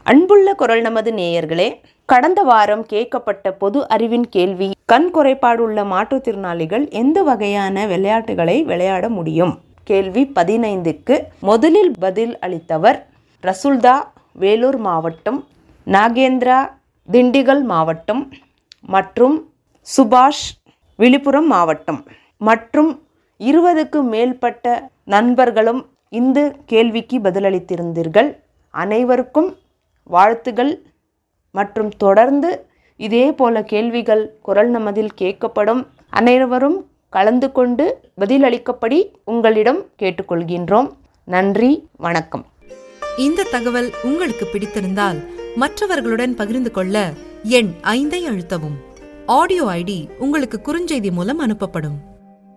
அன்புள்ள குரல் நமது நேயர்களே கடந்த வாரம் கேட்கப்பட்ட பொது அறிவின் கேள்வி கண் குறைபாடுள்ள மாற்றுத்திறனாளிகள் எந்த வகையான விளையாட்டுகளை விளையாட முடியும் கேள்வி பதினைந்துக்கு முதலில் பதில் அளித்தவர் ரசுல்தா வேலூர் மாவட்டம் நாகேந்திரா திண்டிகல் மாவட்டம் மற்றும் சுபாஷ் விழுப்புரம் மாவட்டம் மற்றும் இருபதுக்கு மேற்பட்ட நண்பர்களும் இந்த கேள்விக்கு பதிலளித்திருந்தீர்கள் அனைவருக்கும் வாழ்த்துகள் மற்றும் தொடர்ந்து இதே போல கேள்விகள் குரல் நமதில் கேட்கப்படும் அனைவரும் கலந்து கொண்டு பதிலளிக்கப்படி உங்களிடம் கேட்டுக்கொள்கின்றோம் நன்றி வணக்கம் இந்த தகவல் உங்களுக்கு பிடித்திருந்தால் மற்றவர்களுடன் பகிர்ந்து கொள்ள எண் ஐந்தை அழுத்தவும் ஆடியோ ஐடி உங்களுக்கு குறுஞ்செய்தி மூலம் அனுப்பப்படும்